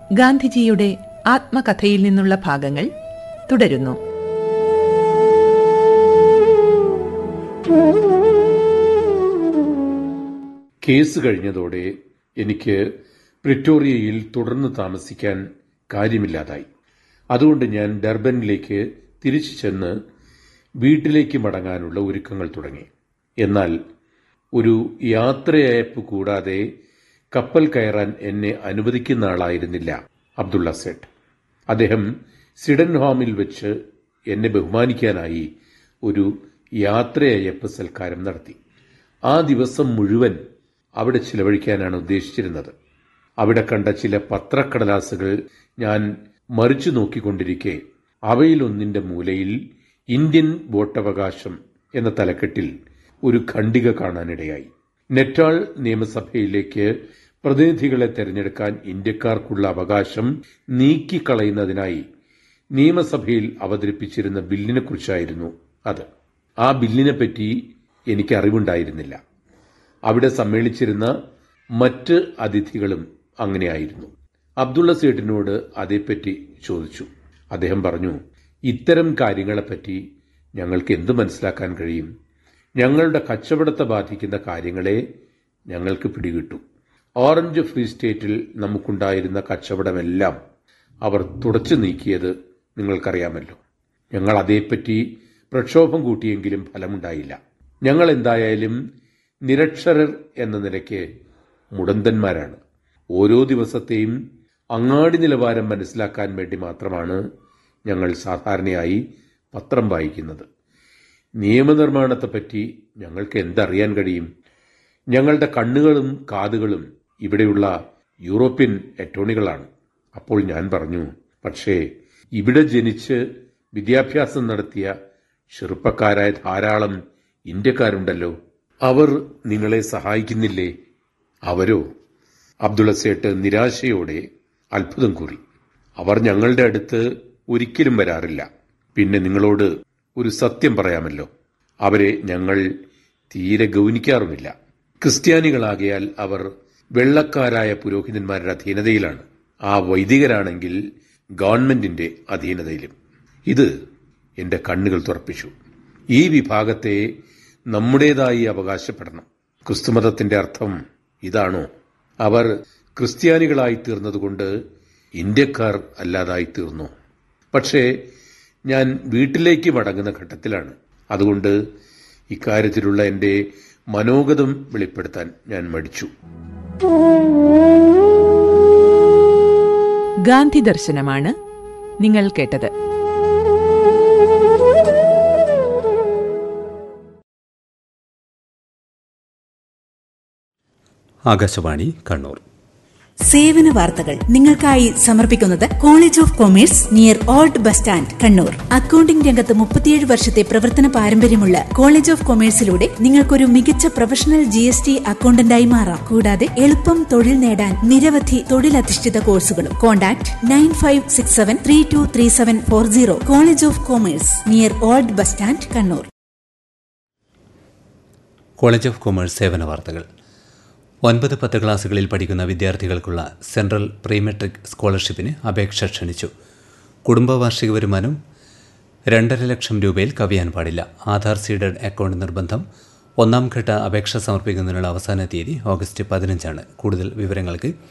ഗാന്ധിജിയുടെ ആത്മകഥയിൽ നിന്നുള്ള ഭാഗങ്ങൾ തുടരുന്നു കേസ് കഴിഞ്ഞതോടെ എനിക്ക് പ്രിറ്റോറിയയിൽ തുടർന്ന് താമസിക്കാൻ കാര്യമില്ലാതായി അതുകൊണ്ട് ഞാൻ ഡർബനിലേക്ക് തിരിച്ചു ചെന്ന് വീട്ടിലേക്ക് മടങ്ങാനുള്ള ഒരുക്കങ്ങൾ തുടങ്ങി എന്നാൽ ഒരു യാത്രയയപ്പ് കൂടാതെ കപ്പൽ കയറാൻ എന്നെ അനുവദിക്കുന്ന ആളായിരുന്നില്ല അബ്ദുള്ള സെട്ട് അദ്ദേഹം സിഡൻഹോമിൽ വെച്ച് എന്നെ ബഹുമാനിക്കാനായി ഒരു യാത്രയയപ്പ് സൽക്കാരം നടത്തി ആ ദിവസം മുഴുവൻ അവിടെ ചിലവഴിക്കാനാണ് ഉദ്ദേശിച്ചിരുന്നത് അവിടെ കണ്ട ചില പത്രക്കടലാസുകൾ ഞാൻ മറിച്ചു നോക്കിക്കൊണ്ടിരിക്കെ അവയിലൊന്നിന്റെ മൂലയിൽ ഇന്ത്യൻ വോട്ടവകാശം എന്ന തലക്കെട്ടിൽ ഒരു ഖണ്ഡിക കാണാനിടയായി നെറ്റാൾ നിയമസഭയിലേക്ക് പ്രതിനിധികളെ തെരഞ്ഞെടുക്കാൻ ഇന്ത്യക്കാർക്കുള്ള അവകാശം നീക്കിക്കളയുന്നതിനായി നിയമസഭയിൽ അവതരിപ്പിച്ചിരുന്ന ബില്ലിനെക്കുറിച്ചായിരുന്നു അത് ആ ബില്ലിനെപ്പറ്റി എനിക്ക് അറിവുണ്ടായിരുന്നില്ല അവിടെ സമ്മേളിച്ചിരുന്ന മറ്റ് അതിഥികളും അങ്ങനെയായിരുന്നു അബ്ദുള്ള സേഠിനോട് അതേപ്പറ്റി ചോദിച്ചു അദ്ദേഹം പറഞ്ഞു ഇത്തരം കാര്യങ്ങളെപ്പറ്റി ഞങ്ങൾക്ക് എന്ത് മനസ്സിലാക്കാൻ കഴിയും ഞങ്ങളുടെ കച്ചവടത്തെ ബാധിക്കുന്ന കാര്യങ്ങളെ ഞങ്ങൾക്ക് പിടികിട്ടു ഓറഞ്ച് ഫ്രീ സ്റ്റേറ്റിൽ നമുക്കുണ്ടായിരുന്ന കച്ചവടമെല്ലാം അവർ തുടച്ചു നീക്കിയത് നിങ്ങൾക്കറിയാമല്ലോ ഞങ്ങൾ അതേപ്പറ്റി പ്രക്ഷോഭം കൂട്ടിയെങ്കിലും ഫലമുണ്ടായില്ല ഞങ്ങൾ എന്തായാലും നിരക്ഷരർ എന്ന നിലയ്ക്ക് മുടന്തന്മാരാണ് ഓരോ ദിവസത്തെയും അങ്ങാടി നിലവാരം മനസ്സിലാക്കാൻ വേണ്ടി മാത്രമാണ് ഞങ്ങൾ സാധാരണയായി പത്രം വായിക്കുന്നത് നിയമനിർമ്മാണത്തെപ്പറ്റി ഞങ്ങൾക്ക് എന്തറിയാൻ കഴിയും ഞങ്ങളുടെ കണ്ണുകളും കാതുകളും ഇവിടെയുള്ള യൂറോപ്യൻ അറ്റോണികളാണ് അപ്പോൾ ഞാൻ പറഞ്ഞു പക്ഷേ ഇവിടെ ജനിച്ച് വിദ്യാഭ്യാസം നടത്തിയ ചെറുപ്പക്കാരായ ധാരാളം ഇന്ത്യക്കാരുണ്ടല്ലോ അവർ നിങ്ങളെ സഹായിക്കുന്നില്ലേ അവരോ അബ്ദുള്ള സേട്ട് നിരാശയോടെ അത്ഭുതം കൂറി അവർ ഞങ്ങളുടെ അടുത്ത് ഒരിക്കലും വരാറില്ല പിന്നെ നിങ്ങളോട് ഒരു സത്യം പറയാമല്ലോ അവരെ ഞങ്ങൾ തീരെ ഗൗനിക്കാറുമില്ല ക്രിസ്ത്യാനികളാകിയാൽ അവർ വെള്ളക്കാരായ പുരോഹിതന്മാരുടെ അധീനതയിലാണ് ആ വൈദികരാണെങ്കിൽ ഗവൺമെന്റിന്റെ അധീനതയിലും ഇത് എന്റെ കണ്ണുകൾ തുറപ്പിച്ചു ഈ വിഭാഗത്തെ നമ്മുടേതായി അവകാശപ്പെടണം ക്രിസ്തുമതത്തിന്റെ അർത്ഥം ഇതാണോ അവർ ക്രിസ്ത്യാനികളായി തീർന്നതുകൊണ്ട് ഇന്ത്യക്കാർ അല്ലാതായി തീർന്നു പക്ഷേ ഞാൻ വീട്ടിലേക്ക് മടങ്ങുന്ന ഘട്ടത്തിലാണ് അതുകൊണ്ട് ഇക്കാര്യത്തിലുള്ള എൻ്റെ മനോഗതം വെളിപ്പെടുത്താൻ ഞാൻ മടിച്ചു ഗാന്ധി ദർശനമാണ് നിങ്ങൾ കേട്ടത് ആകാശവാണി കണ്ണൂർ സേവന വാർത്തകൾ നിങ്ങൾക്കായി സമർപ്പിക്കുന്നത് college of commerce near old bus stand Kannur accounting രംഗത്ത് മുപ്പത്തിയേഴ് വർഷത്തെ പ്രവർത്തന പാരമ്പര്യമുള്ള കോളേജ് ഓഫ് കൊമേഴ്സിലൂടെ നിങ്ങൾക്കൊരു മികച്ച പ്രൊഫഷണൽ ജി എസ് ടി അക്കൌണ്ടന്റായി മാറാം കൂടാതെ എളുപ്പം തൊഴിൽ നേടാൻ നിരവധി തൊഴിലധിഷ്ഠിത കോഴ്സുകളും contact nine five six seven three two three seven four zero college of commerce near old bus stand Kannur college of commerce സേവന വാർത്തകൾ ഒൻപത് പത്ത് ക്ലാസ്സുകളിൽ പഠിക്കുന്ന വിദ്യാർത്ഥികൾക്കുള്ള സെൻട്രൽ പ്രീമെട്രിക് സ്കോളർഷിപ്പിന് അപേക്ഷ ക്ഷണിച്ചു കുടുംബ വാർഷിക വരുമാനം രണ്ടര ലക്ഷം രൂപയിൽ കവിയാൻ പാടില്ല ആധാർ സീഡഡ് അക്കൗണ്ട് നിർബന്ധം ഒന്നാം ഘട്ട അപേക്ഷ സമർപ്പിക്കുന്നതിനുള്ള അവസാന തീയതി ഓഗസ്റ്റ് പതിനഞ്ചാണ് കൂടുതൽ വിവരങ്ങൾക്ക്